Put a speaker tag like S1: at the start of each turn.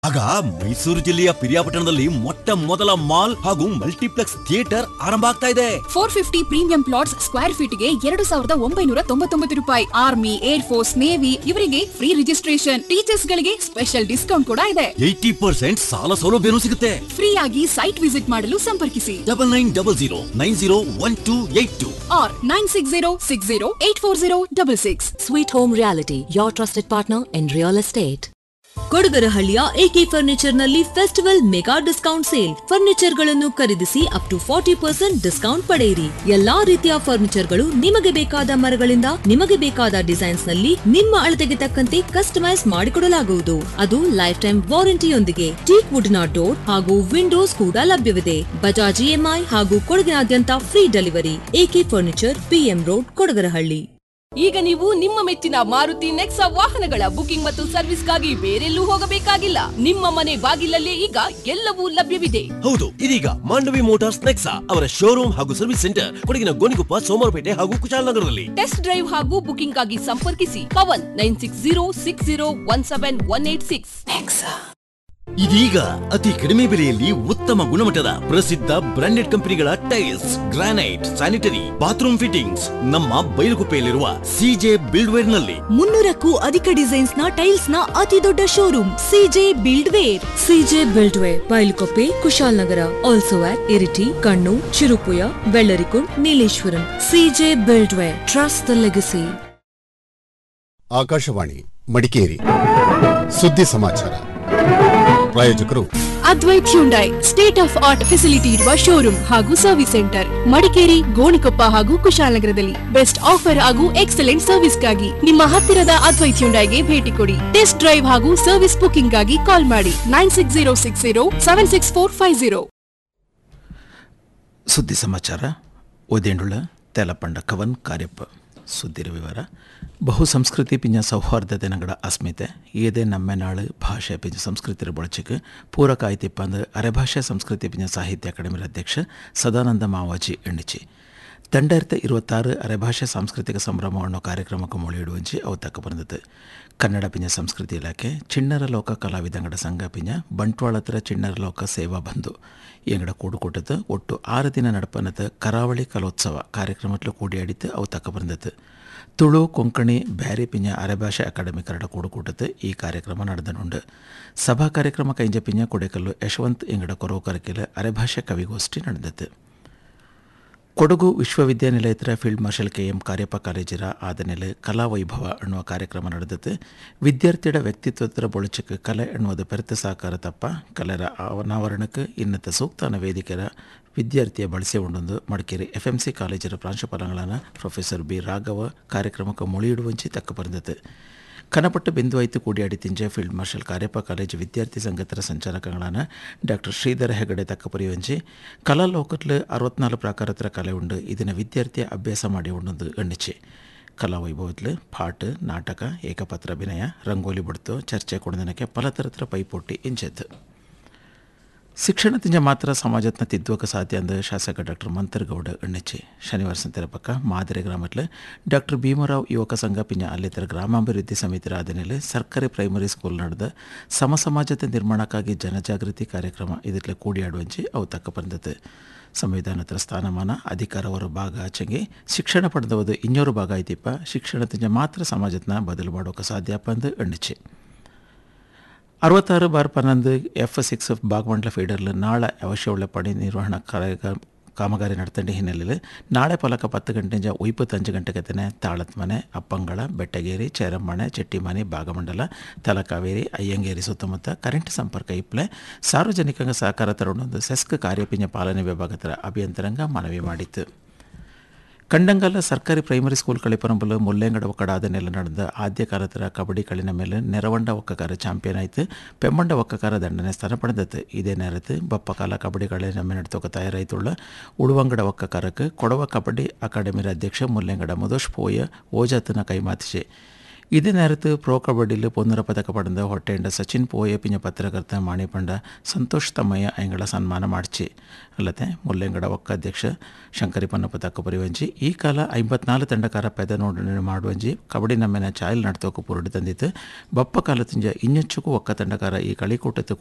S1: ಆಗ ಮೈಸೂರು ಜಿಲ್ಲೆಯ ಪಿರಿಯಾಪಟ್ಟಣದಲ್ಲಿ ಮೊಟ್ಟ ಮೊದಲ ಮಾಲ್ ಹಾಗೂ ಮಲ್ಟಿಪ್ಲೆಕ್ಸ್ ಥಿಯೇಟರ್ ಆರಂಭ ಆಗ್ತಾ ಇದೆ
S2: four fifty premium plots square feet ಗೆ ಎರಡು ಸಾವಿರದ ಒಂಬೈನೂರ ತೊಂಬತ್ತೊಂಬತ್ತು ರೂಪಾಯಿ ಆರ್ಮಿ ಏರ್ ಫೋರ್ಸ್ ನೇವಿ ಇವರಿಗೆ ಫ್ರೀ ರಿಜಿಸ್ಟ್ರೇಷನ್ ಟೀಚರ್ಸ್ ಗಳಿಗೆ ಸ್ಪೆಷಲ್ ಡಿಸ್ಕೌಂಟ್ ಕೂಡ ಇದೆ
S1: ಏಯ್ಟಿ ಪರ್ಸೆಂಟ್ ಸಾಲ ಸೌಲಭ್ಯನೂ ಸಿಗುತ್ತೆ
S2: ಫ್ರೀ ಆಗಿ ಸೈಟ್ ವಿಸಿಟ್ ಮಾಡಲು ಸಂಪರ್ಕಿಸಿ
S1: double nine double zero nine zero one two eight two
S2: ಆರ್ nine six zero six zero eight four zero double six
S3: Sweet Home Reality, your trusted partner in real estate.
S4: ಕೊಡಗರಹಳ್ಳಿಯ AK ಫರ್ನಿಚರ್ನಲ್ಲಿ festival mega discount sale ಫರ್ನಿಚರ್ಗಳನ್ನು ಖರೀದಿಸಿ up to forty percent discount ಪಡೆಯಿರಿ ಎಲ್ಲಾ ರೀತಿಯ ಫರ್ನಿಚರ್ಗಳು ನಿಮಗೆ ಬೇಕಾದ ಮರಗಳಿಂದ ನಿಮಗೆ ಬೇಕಾದ ಡಿಸೈನ್ಸ್ ನಲ್ಲಿ ನಿಮ್ಮ ಅಳತೆಗೆ ತಕ್ಕಂತೆ ಕಸ್ಟಮೈಸ್ ಮಾಡಿಕೊಡಲಾಗುವುದು ಅದು ಲೈಫ್ ಟೈಮ್ ವಾರಂಟಿಯೊಂದಿಗೆ ಟೀಕ್ ವುಡ್ ನ ಡೋರ್ ಹಾಗೂ ವಿಂಡೋಸ್ ಕೂಡ ಲಭ್ಯವಿದೆ ಬಜಾಜ್ ಇಎಂಐ ಹಾಗೂ ಕೊಡಗಿನಾದ್ಯಂತ free delivery AK furniture PM road Kodagarahalli
S5: ಈಗ ನೀವು ನಿಮ್ಮ ಮೆಚ್ಚಿನ ಮಾರುತಿ ನೆಕ್ಸಾ ವಾಹನಗಳ ಬುಕಿಂಗ್ ಮತ್ತು ಸರ್ವಿಸ್ಗಾಗಿ ಬೇರೆಲ್ಲೂ ಹೋಗಬೇಕಾಗಿಲ್ಲ ನಿಮ್ಮ ಮನೆ ಬಾಗಿಲಲ್ಲೇ ಈಗ ಎಲ್ಲವೂ ಲಭ್ಯವಿದೆ
S6: ಹೌದು ಇದೀಗ ಮಾಂಡವಿ ಮೋಟಾರ್ಸ್ ನೆಕ್ಸಾ ಅವರ ಶೋರೂಮ್ ಹಾಗೂ ಸರ್ವಿಸ್ ಸೆಂಟರ್ ಕೊಡಗಿನ ಗೋಣಿಕೊಪ್ಪ ಸೋಮವಾರಪೇಟೆ ಹಾಗೂ ಕುಶಾಲನಗರದಲ್ಲಿ
S5: ಟೆಸ್ಟ್ ಡ್ರೈವ್ ಹಾಗೂ ಬುಕಿಂಗ್ ಆಗಿ ಸಂಪರ್ಕಿಸಿ Pavan nine six zero six zero one seven one eight six
S1: ಇದೀಗ ಅತಿ ಕಡಿಮೆ ಬೆಲೆಯಲ್ಲಿ ಉತ್ತಮ ಗುಣಮಟ್ಟದ ಪ್ರಸಿದ್ಧ ಬ್ರಾಂಡೆಡ್ ಕಂಪನಿಗಳ tiles granite sanitary bathroom fittings ನಮ್ಮ ಬೈಲುಗುಪ್ಪೆಯಲ್ಲಿರುವ ಸಿಜೆ ಬಿಲ್ಡ್ವೇರ್ ನಲ್ಲಿ
S4: ಮುನ್ನೂರಕ್ಕೂ ಅಧಿಕ ಡಿಸೈನ್ಸ್ ನ ಟೈಲ್ಸ್ ನ ಅತಿ ದೊಡ್ಡ showroom CJ build ware CJ build ware Bylakuppe Kushalnagar also at Iritty Kannur Cherupuzha Vellarikund Nileshwaram CJ build ware trust the legacy
S7: Akashvani Madikeri ಸುದ್ದಿ ಸಮಾಚಾರ ಪ್ರಾಯೋಜಕರು
S2: Advaith Hyundai state of art facility ಇರುವ ಶೋರೂಮ್ ಹಾಗೂ ಸರ್ವಿಸ್ ಸೆಂಟರ್ ಮಡಿಕೇರಿ ಗೋಣಿಕೊಪ್ಪ ಹಾಗೂ ಕುಶಾಲನಗರದಲ್ಲಿ ಬೆಸ್ಟ್ ಆಫರ್ ಹಾಗೂ ಎಕ್ಸಲೆಂಟ್ ಸರ್ವಿಸ್ಗಾಗಿ ನಿಮ್ಮ ಹತ್ತಿರದ ಅದ್ವೈತ್ ಹ್ಯುಂಡೈಗೆ ಭೇಟಿ ಕೊಡಿ ಟೆಸ್ಟ್ ಡ್ರೈವ್ ಹಾಗೂ ಸರ್ವಿಸ್ ಬುಕಿಂಗ್ ಗಾಗಿ ಕಾಲ್ ಮಾಡಿ nine six zero six zero seven six four five zero
S8: ಸುದ್ದಿ ಸಮಾಚಾರ ಓದೇಂಡುಳ ತೆಲಪಂಡ ಕವನ್ ಕಾರ್ಯಪ್ಪ ಸುದ್ದಿರ ವಿವರ ಬಹು ಸಂಸ್ಕೃತಿ ಪಿಂಜ ಸೌಹಾರ್ದತೆ ನಂಗಡ ಅಸ್ಮಿತೆ ಏದೇ ನಮ್ಮ ನಾಳು ಭಾಷೆ ಪಿಂಜ ಸಂಸ್ಕೃತಿರ ಬಳಚಿಗೆ ಪೂರಕ ಆಯ್ತಿಪ್ಪ ಅಂದು ಅರೆಭಾಷೆ ಸಂಸ್ಕೃತಿ ಪಿಂಜ ಸಾಹಿತ್ಯ ಅಕಾಡೆಮಿ ಅಧ್ಯಕ್ಷ ಸದಾನಂದ ಮಾವಾಜಿ ಎಣ್ಣಿಚಿ ದಂಡಾಯಿರತ್ತ ಇರುವತ್ತಾರು ಅರೆಭಾಷೆ ಸಾಂಸ್ಕೃತಿಕ ಸಂಭ್ರಮ ಅನ್ನೋ ಕಾರ್ಯಕ್ರಮಕ್ಕೆ ಮೊಳೆಯಿಡುವಂಚಿ ಅವು ತಕ್ಕ ಬಂದದ್ದು ಕನ್ನಡ ಪಿಂಜ ಸಂಸ್ಕೃತಿ ಇಲಾಖೆ ಚಿಣ್ಣರ ಲೋಕ ಕಲಾವಿದಂಗಡ ಸಂಘ ಪಿಂಜ ಬಂಟ್ವಾಳತ್ರ ಚಿಣ್ಣರ ಲೋಕ ಸೇವಾ ಬಂಧು ಎಂಗಡ ಕೂಡುಕೂಟದ ಒಟ್ಟು ಆರು ದಿನ ನಡಪನದ ಕರಾವಳಿ ಕಲೋತ್ಸವ ಕಾರ್ಯಕ್ರಮದಲ್ಲಿ ಕೂಡಿಯಾಡಿದ್ದು ಅವು ತಕ್ಕ ಬಂದದ್ದು ತುಳು ಕೊಂಕಣಿ ಬ್ಯಾರಿ ಪಿಂಜ ಅರೆಭಾಷೆ ಅಕಾಡೆಮಿ ಕರಡ ಕೂಡುಕೂಟದ ಈ ಕಾರ್ಯಕ್ರಮ ನಡೆದನುಂಡು ಸಭಾ ಕಾರ್ಯಕ್ರಮ ಕೈಂಜ ಪಿಂಜ ಕೊಡೆಕಲ್ಲು ಯಶವಂತ್ ಎಂಗಡ ಕೊರವು ಕರಕೆಲ ಅರೆಭಾಷೆ ಕವಿಗೋಷ್ಠಿ ನಡೆದದ್ದು ಕೊಡಗು ವಿಶ್ವವಿದ್ಯಾನಿಲಯದ field marshal K M Cariappa ಕಾಲೇಜಿರ ಆದನೆಲೆ ಕಲಾ ವೈಭವ ಎನ್ನುವ ಕಾರ್ಯಕ್ರಮ ನಡೆದದ್ದು ವಿದ್ಯಾರ್ಥಿಗಳ ವ್ಯಕ್ತಿತ್ವದ ಬೊಳಚಕ್ಕೆ ಕಲೆ ಎನ್ನುವುದು ಬೆರೆತ ಸಾಕಾರ ತಪ್ಪ ಕಲೆರ ಅನಾವರಣಕ್ಕೆ ಇನ್ನತ ಸೂಕ್ತನ ವೇದಿಕೆರ ವಿದ್ಯಾರ್ಥಿಯ ಬಳಸಿ ಉಂಡೊಂದು ಮಡಿಕೇರಿ ಎಫ್ ಎಂ ಸಿ ಕಾಲೇಜಿನ ಪ್ರಾಂಶುಪಾಲಗಳಾன ಪ್ರೊಫೆಸರ್ ಬಿ ರಾಘವ ಕಾರ್ಯಕ್ರಮಕ್ಕೆ ಮೊಳಿಯಿಡುವಂಚಿ ತಕ್ಕ ಬಂದದ್ದು ಕನಪಟ್ಟು ಬಿಂದು ಆಯ್ತು ಕೂಡಿಯಾಡಿ ತಿಂಜೆ ಫೀಲ್ಡ್ ಮಾರ್ಷಲ್ ಕಾರ್ಯಪ್ಪ ಕಾಲೇಜು ವಿದ್ಯಾರ್ಥಿ ಸಂಘತರ ಸಂಚಾಲಕಗಳಾன ಡಾಕ್ಟರ್ ಶ್ರೀಧರ ಹೆಗಡೆ ತಕ್ಕ ಪರಿವಂಚಿ ಕಲಾ ಲೋಕತ್ಲು ಅರವತ್ನಾಲ್ಕು ಪ್ರಾಕಾರತರ ಕಲೆ ಉಂಡು ಇದನ್ನು ವಿದ್ಯಾರ್ಥಿ ಅಭ್ಯಾಸ ಮಾಡಿ ಉಂಡೊಂದು ಎಣ್ಣಿಚಿ ಕಲಾ ವೈಭವತ್ಲು ಪಾಟ್ ನಾಟಕ ಏಕಪತ್ರ ಅಭಿನಯ ರಂಗೋಲಿ ಬಿಡ್ತು ಚರ್ಚೆ ಕುಣಿದನಕ್ಕೆ ಪಲತರತ್ರ ಪೈಪೋಟಿ ಇಂಚೆದ್ದು ಶಿಕ್ಷಣ ತಿಂಜ ಮಾತ್ರ ಸಮಾಜತ್ನ ತಿದ್ದುವಕ್ಕೆ ಸಾಧ್ಯ ಅಂದ ಶಾಸಕ ಡಾಕ್ಟರ್ ಮಂತರ್ಗೌಡ ಎಣ್ಣೆಚ್ಚಿ ಶನಿವಾರ ಸಂತೆರ ಪಕ್ಕ ಮಾದರಿ ಗ್ರಾಮತ್ಲು ಡಾಕ್ಟರ್ ಭೀಮರಾವ್ ಯುವಕ ಸಂಘ ಪಿಂಜ ಅಲ್ಲಿತರ ಗ್ರಾಮಾಭಿವೃದ್ಧಿ ಸಮಿತಿ ಆದನೆಲೆ ಸರ್ಕಾರಿ ಪ್ರೈಮರಿ ಸ್ಕೂಲ್ ನಡೆದ ಸಮ ಸಮಾಜದ ನಿರ್ಮಾಣಕ್ಕಾಗಿ ಜನಜಾಗೃತಿ ಕಾರ್ಯಕ್ರಮ ಇದಕ್ಕೆ ಕೂಡಿಯಾಡುವಂಚಿ ಅವು ತಕ್ಕ ಬಂದದ್ದು ಸಂವಿಧಾನದ ಸ್ಥಾನಮಾನ ಅಧಿಕಾರವರ ಭಾಗ ಆಚೆಗೆ ಶಿಕ್ಷಣ ಪಡೆದವದು ಇನ್ನೂರು ಭಾಗ ಐತಿಪ್ಪ ಶಿಕ್ಷಣ ತಿಂಜ ಮಾತ್ರ ಸಮಾಜತ್ನ ಬದಲು ಮಾಡೋಕೆ ಸಾಧ್ಯಪ್ಪ ಅಂದು ಎಣ್ಣಿಚಿ ಅರವತ್ತಾರು ಬಾರ್ ಪನ್ನೊಂದು ಎಫ್ ಸಿಕ್ಸ್ ಬಾಗಮಂಡಲ ಫೀಡರ್ಲು ನಾಳೆ ಅವಶ್ಯವುಳ್ಳ ಪಣಿ ನಿರ್ವಹಣಾ ಕಾರ್ಯ ಕಾಮಗಾರಿ ನಡ್ತಂಡಿ ಹಿನ್ನೆಲೆಯಲ್ಲಿ ನಾಳೆ ಪಲಕ ಪತ್ತು ಗಂಟೆಂಜ ಒಯ್ಪತ್ತಂಜು ಗಂಟೆಗೆ ತಾಳತ್ ಮನೆ ಅಪ್ಪಂಗಳ ಬೆಟ್ಟಗೇರಿ ಚೇರಮ್ಮನೆ ಚೆಟ್ಟಿಮನೆ ಭಾಗಮಂಡಲ ತಲಕಾವೇರಿ ಅಯ್ಯಂಗೇರಿ ಸುತ್ತಮುತ್ತ ಕರೆಂಟ್ ಸಂಪರ್ಕ ಇಪ್ಪಲೆ ಸಾರ್ವಜನಿಕಂಗ ಸಹಕಾರ ತರುಣೊಂದು ಸೆಸ್ಕ್ ಕಾರ್ಯಪಿಂಜ ಪಾಲನೆ ವಿಭಾಗದ ಅಭಿಯಂತರಂಗ ಮನವಿ ಮಾಡಿತ್ತು ಕಂಡಂಗಲ್ಲ ಸರ್ಕಾರಿ ಪ್ರೈಮರಿ ಸ್ಕೂಲ್ ಕಳಿಪರಂಬಲು ಮುಲ್ಲೆಂಗಡ ಒಕ್ಕಡಾದ ನೆಲ ನಡೆದ ಆದ್ಯ ಕಾಲತರ ಕಬಡ್ಡಿ ಕಳಿನ ಮೇಲೆ ನೆರವಂಡ ಒಕ್ಕಕಾರ ಚಾಂಪಿಯನ್ ಆಯ್ತು ಪೆಮ್ಮಂಡ ಒಕ್ಕಕಾರ ದಂಡನೆ ಸ್ಥಾನ ಪಡೆದತ್ತು ಇದೇ ನೇರತ್ತು ಬಪ್ಪ ಕಾಲ ಕಬಡ್ಡಿ ಕಳೆ ನಮ್ಮ ನಡೆತೋಕ ತಯಾರಾಯ್ತುಳ್ಳ ಉಳುವಂಗಡ ಒಕ್ಕಕಾರಕ್ಕೆ ಕೊಡವ ಕಬಡ್ಡಿ ಅಕಾಡೆಮಿ ಅಧ್ಯಕ್ಷ ಮುಲ್ಲೆಂಗಡ ಮಧೋಶ್ ಪೋಯ ಓಜಾತನ ಕೈಮಾತಿಸಿ ಇದೇ നേരത്ത് പ്രോ കബഡിയിൽ പൊന്നര പതക പടന്ന ಹೊಟ್ಟೆಂಡ ಸಚಿನ್ ಪೋಯ ಪಿಂಜ ಪತ್ರಕರ್ತ ಮಾಣಿಪಂಡ ಸಂತೋಷ್ ತಮ್ಮಯ್ಯ ಅಯ್ಯಂಗಳ ಸನ್ಮಾನ ಮಾಡ್ಚಿ ಅಲ್ಲದೆ ಮುಲ್ಲೆಂಗಡ ಒಕ್ಕ ಅಧ್ಯಕ್ಷ ಶಂಕರಿಪನ್ನ ಪದಕ ಪರಿವಂಜಿ ಈ ಕಾಲ ಐಂಬತ್ನಾಲ್ಕು ತಂಡಕಾರ ಪೆದ ನೋಡಣೆ ಮಾಡುವಂಜಿ ಕಬಡ್ಡಿ ನಮ್ಮೆನ ಚಾಯಲ್ ನಡ್ತೋಕು ಪುರುಡು ತಂದಿತ್ತು ಬಪ್ಪ ಕಾಲತಿಂಜ ಇನ್ನೆಚ್ಚುಕು ಒಕ್ಕ ತಂಡಕಾರ ಈ ಕಳಿಕೂಟತ್ತು